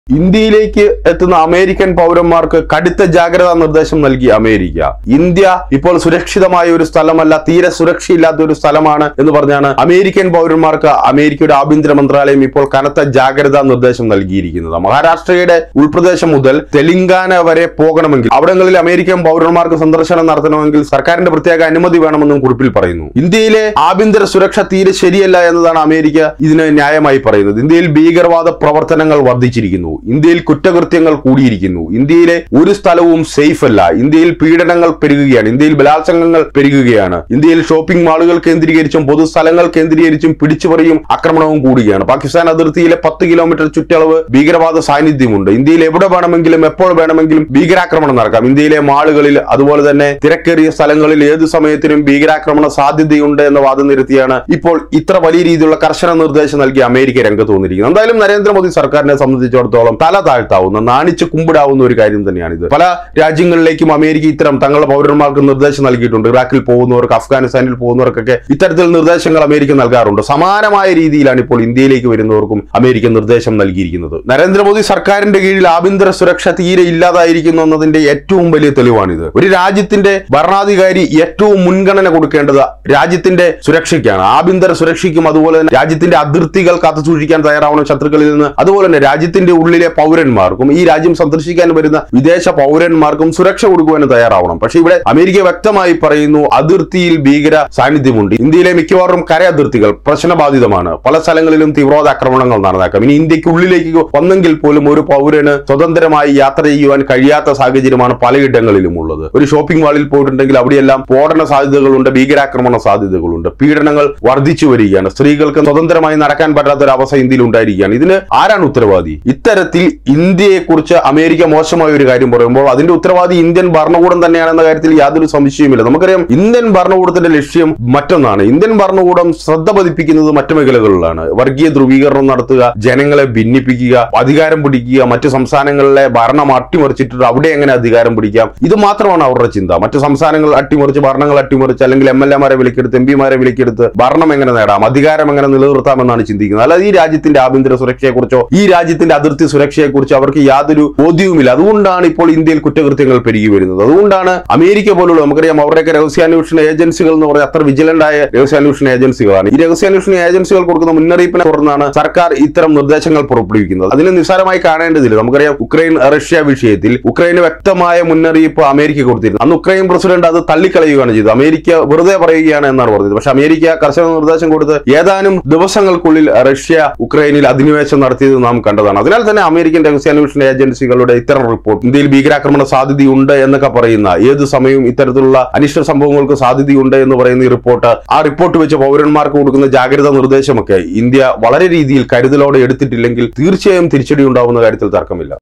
ഇന്ത്യയിലേക്ക് എത്തുന്ന അമേരിക്കൻ പൗരന്മാർക്ക് കടുത്ത ജാഗ്രതാ നിർദ്ദേശം നൽകി അമേരിക്ക ഇന്ത്യ ഇപ്പോൾ സുരക്ഷിതമായ ഒരു സ്ഥലമല്ല തീരെ സുരക്ഷയില്ലാത്ത ഒരു സ്ഥലമാണ് എന്ന് പറഞ്ഞാണ് അമേരിക്കൻ പൗരന്മാർക്ക് അമേരിക്കയുടെ ആഭ്യന്തര മന്ത്രാലയം ഇപ്പോൾ കനത്ത ജാഗ്രതാ നിർദ്ദേശം നൽകിയിരിക്കുന്നത് മഹാരാഷ്ട്രയുടെ ഉൾപ്രദേശം മുതൽ തെലങ്കാന വരെ പോകണമെങ്കിൽ അവിടങ്ങളിൽ അമേരിക്കൻ പൗരന്മാർക്ക് സന്ദർശനം നടത്തണമെങ്കിൽ സർക്കാരിന്റെ പ്രത്യേക അനുമതി വേണമെന്നും കുറിപ്പിൽ പറയുന്നു ഇന്ത്യയിലെ ആഭ്യന്തര സുരക്ഷ തീരെ ശരിയല്ല എന്നതാണ് അമേരിക്ക ഇതിന് ന്യായമായി പറയുന്നത് ഇന്ത്യയിൽ ഭീകരവാദ പ്രവർത്തനങ്ങൾ വർദ്ധിച്ചിരിക്കുന്നു ഇന്ത്യയിൽ കുറ്റകൃത്യങ്ങൾ കൂടിയിരിക്കുന്നു ഇന്ത്യയിലെ ഒരു സ്ഥലവും സേഫ് അല്ല ഇന്ത്യയിൽ പീഡനങ്ങൾ പെരുകുകയാണ് ഇന്ത്യയിൽ ബലാത്സംഗങ്ങൾ പെരുകുകയാണ് ഇന്ത്യയിൽ ഷോപ്പിംഗ് മാളുകൾ കേന്ദ്രീകരിച്ചും പൊതുസ്ഥലങ്ങൾ കേന്ദ്രീകരിച്ചും പിടിച്ചുപറിയും ആക്രമണവും കൂടുകയാണ് പാകിസ്ഥാൻ അതിർത്തിയിലെ പത്ത് കിലോമീറ്റർ ചുറ്റളവ് ഭീകരവാദ സാന്നിധ്യമുണ്ട് ഇന്ത്യയിൽ എവിടെ വേണമെങ്കിലും എപ്പോൾ വേണമെങ്കിലും ഭീകരാക്രമണം നടക്കാം ഇന്ത്യയിലെ മാളുകളിൽ അതുപോലെ തന്നെ തിരക്കേറിയ സ്ഥലങ്ങളിൽ ഏതു സമയത്തിനും ഭീകരാക്രമണ സാധ്യതയുണ്ട് എന്ന വാദം നിരത്തിയാണ് ഇപ്പോൾ ഇത്ര വലിയ രീതിയിലുള്ള കർശന നിർദ്ദേശം നൽകി അമേരിക്ക രംഗത്ത് വന്നിരിക്കുന്നത് എന്തായാലും നരേന്ദ്രമോദി സർക്കാരിനെ സംബന്ധിച്ചിടത്തോളം തല താഴ്ത്താവുന്ന നാണിച്ച് കുമ്പിടാവുന്ന ഒരു കാര്യം തന്നെയാണിത് പല രാജ്യങ്ങളിലേക്കും അമേരിക്ക ഇത്തരം തങ്ങളുടെ പൗരന്മാർക്ക് നിർദ്ദേശം നൽകിയിട്ടുണ്ട് ഇറാഖിൽ പോകുന്നവർക്ക് അഫ്ഗാനിസ്ഥാനിൽ പോകുന്നവർക്കൊക്കെ ഇത്തരത്തിൽ നിർദ്ദേശങ്ങൾ അമേരിക്ക നൽകാറുണ്ട് സമാനമായ രീതിയിലാണ് ഇപ്പോൾ ഇന്ത്യയിലേക്ക് വരുന്നവർക്കും അമേരിക്ക നിർദ്ദേശം നൽകിയിരിക്കുന്നത് നരേന്ദ്രമോദി സർക്കാരിന്റെ കീഴിൽ ആഭ്യന്തര സുരക്ഷ തീരെ ഇല്ലാതായിരിക്കുന്നു എന്നതിന്റെ ഏറ്റവും വലിയ തെളിവാണിത് ഒരു രാജ്യത്തിന്റെ ഭരണാധികാരി ഏറ്റവും മുൻഗണന കൊടുക്കേണ്ടത് രാജ്യത്തിന്റെ സുരക്ഷയ്ക്കാണ് ആഭ്യന്തര സുരക്ഷയ്ക്കും അതുപോലെ തന്നെ രാജ്യത്തിന്റെ അതിർത്തികൾ കാത്തു സൂക്ഷിക്കാൻ തയ്യാറാവണം ശത്രുക്കളിൽ നിന്ന് അതുപോലെ തന്നെ രാജ്യത്തിന്റെ ഉള്ളിലെ പൗരന്മാർക്കും ഈ രാജ്യം സന്ദർശിക്കാൻ വരുന്ന വിദേശ പൗരന്മാർക്കും സുരക്ഷ കൊടുക്കുവാൻ തയ്യാറാവണം പക്ഷെ ഇവിടെ അമേരിക്ക വ്യക്തമായി പറയുന്നു അതിർത്തിയിൽ ഭീകര സാന്നിധ്യമുണ്ട് ഇന്ത്യയിലെ മിക്കവാറും കര അതിർത്തികൾ പ്രശ്നബാധിതമാണ് പല സ്ഥലങ്ങളിലും തീവ്രവാദ ആക്രമണങ്ങൾ നടന്നേക്കാം ഇനി ഇന്ത്യക്കുള്ളിലേക്ക് വന്നെങ്കിൽ പോലും ഒരു പൗരന് സ്വതന്ത്രമായി യാത്ര ചെയ്യുവാൻ കഴിയാത്ത സാഹചര്യമാണ് പലയിടങ്ങളിലും ഉള്ളത് ഒരു ഷോപ്പിംഗ് മാളിൽ പോയിട്ടുണ്ടെങ്കിൽ അവിടെയെല്ലാം സ്ഫോടന സാധ്യതകളുണ്ട് ഭീകരാക്രമണ സാധ്യതകളുണ്ട് പീഡനങ്ങൾ വർദ്ധിച്ചു വരികയാണ് സ്ത്രീകൾക്ക് സ്വതന്ത്രമായി നടക്കാൻ പറ്റാത്ത ഒരു അവസ്ഥ ഇന്ത്യയിൽ ഉണ്ടായിരിക്കുകയാണ് ഇതിന് ആരാണ് ഉത്തരവാദി ഇത്തരത്തിൽ ഇന്ത്യയെക്കുറിച്ച് അമേരിക്ക മോശമായ ഒരു കാര്യം പറയുമ്പോൾ അതിന്റെ ഉത്തരവാദി ഇന്ത്യൻ ഭരണകൂടം തന്നെയാണെന്ന കാര്യത്തിൽ യാതൊരു സംശയവുമില്ല നമുക്കറിയാം ഇന്ത്യൻ ഭരണകൂടത്തിന്റെ ലക്ഷ്യം മറ്റൊന്നാണ് ഇന്ത്യൻ ഭരണകൂടം ശ്രദ്ധ പതിപ്പിക്കുന്നത് മറ്റു മേഖലകളിലാണ് വർഗീയ ധ്രുവീകരണം നടത്തുക ജനങ്ങളെ ഭിന്നിപ്പിക്കുക അധികാരം പിടിക്കുക മറ്റു സംസ്ഥാനങ്ങളിലെ ഭരണം അട്ടിമറിച്ചിട്ട് അവിടെ എങ്ങനെ അധികാരം പിടിക്കാം ഇത് മാത്രമാണ് അവരുടെ ചിന്ത മറ്റു സംസ്ഥാനങ്ങൾ അട്ടിമറിച്ച് ഭരണങ്ങൾ അട്ടിമറിച്ച് അല്ലെങ്കിൽ എം എൽ എമാരെ വിലക്കെടുത്ത് എം പിമാരെ വിലക്കെടുത്ത് ഭരണം എങ്ങനെ നേടാം അധികാരം എങ്ങനെ നിലനിർത്താമെന്നാണ് ചിന്തിക്കുന്നത് അല്ലാതെ ഈ രാജ്യത്തിന്റെ ആഭ്യന്തര സുരക്ഷയെക്കുറിച്ചോ ഈ രാജ്യത്തിന്റെ അതിർത്തി സുരക്ഷയെക്കുറിച്ചോ അവർക്ക് യാതൊരു ബോധ്യവുമില്ല അതുകൊണ്ടാണ് ഇപ്പോൾ ഇന്ത്യയിൽ കുറ്റകൃത്യങ്ങൾ പെരുകി വരുന്നത് അതുകൊണ്ടാണ് അമേരിക്ക പോലുള്ള നമുക്കറിയാം അവരുടെയൊക്കെ രഹസ്യാന്വേഷണ ഏജൻസികൾ എന്ന് പറഞ്ഞാൽ അത്ര വിജിലന്റ് ആയ രഹസ്യാന്വേഷണ ഏജൻസികളാണ് ഈ രഹസ്യാന്വേഷണ ഏജൻസികൾ കൊടുക്കുന്ന മുന്നറിയിപ്പിനെ തുടർന്നാണ് സർക്കാർ ഇത്തരം നിർദ്ദേശങ്ങൾ പുറപ്പെടുവിക്കുന്നത് അതിന് നിസ്സാരമായി കാണേണ്ടതില്ല നമുക്കറിയാം ഉക്രൈൻ റഷ്യ വിഷയത്തിൽ ഉക്രൈന് വ്യക്തമായ മുന്നറിയിപ്പ് അമേരിക്ക കൊടുത്തിരുന്നു അന്ന് ഉക്രൈൻ പ്രസിഡന്റ് അത് തള്ളിക്കളയുകയാണ് ചെയ്തത് അമേരിക്ക വെറുതെ പറയുകയാണ് എന്നാണ് പറഞ്ഞത് പക്ഷെ അമേരിക്ക കർശന നിർദ്ദേശം കൊടുത്ത് ഏതാനും ദിവസങ്ങൾക്കുള്ളിൽ റഷ്യ ഉക്രൈനിൽ അധിനിവേശം നടത്തിയത് നാം കണ്ടതാണ് അതിനാൽ തന്നെ അമേരിക്കൻ രഹസ്യാന്വേഷണ ഏജൻസികളുടെ ഇത്തരം റിപ്പോർട്ട് ഇന്ത്യയിൽ ഭീകരാക്രമണ സാധ്യതയുണ്ട് എന്നൊക്കെ പറയുന്ന ഏത് സമയവും ഇത്തരത്തിലുള്ള അനിഷ്ട സംഭവങ്ങൾക്ക് സാധ്യതയുണ്ട് എന്ന് പറയുന്ന ഈ റിപ്പോർട്ട് ആ റിപ്പോർട്ട് വെച്ച് പൗരന്മാർക്ക് കൊടുക്കുന്ന ജാഗ്രതാ നിർദ്ദേശമൊക്കെ ഇന്ത്യ വളരെ രീതിയിൽ കരുതലോടെ എടുത്തിട്ടില്ലെങ്കിൽ തീർച്ചയായും തിരിച്ചടി ഉണ്ടാവുന്ന കാര്യത്തിൽ തർക്കമില്ല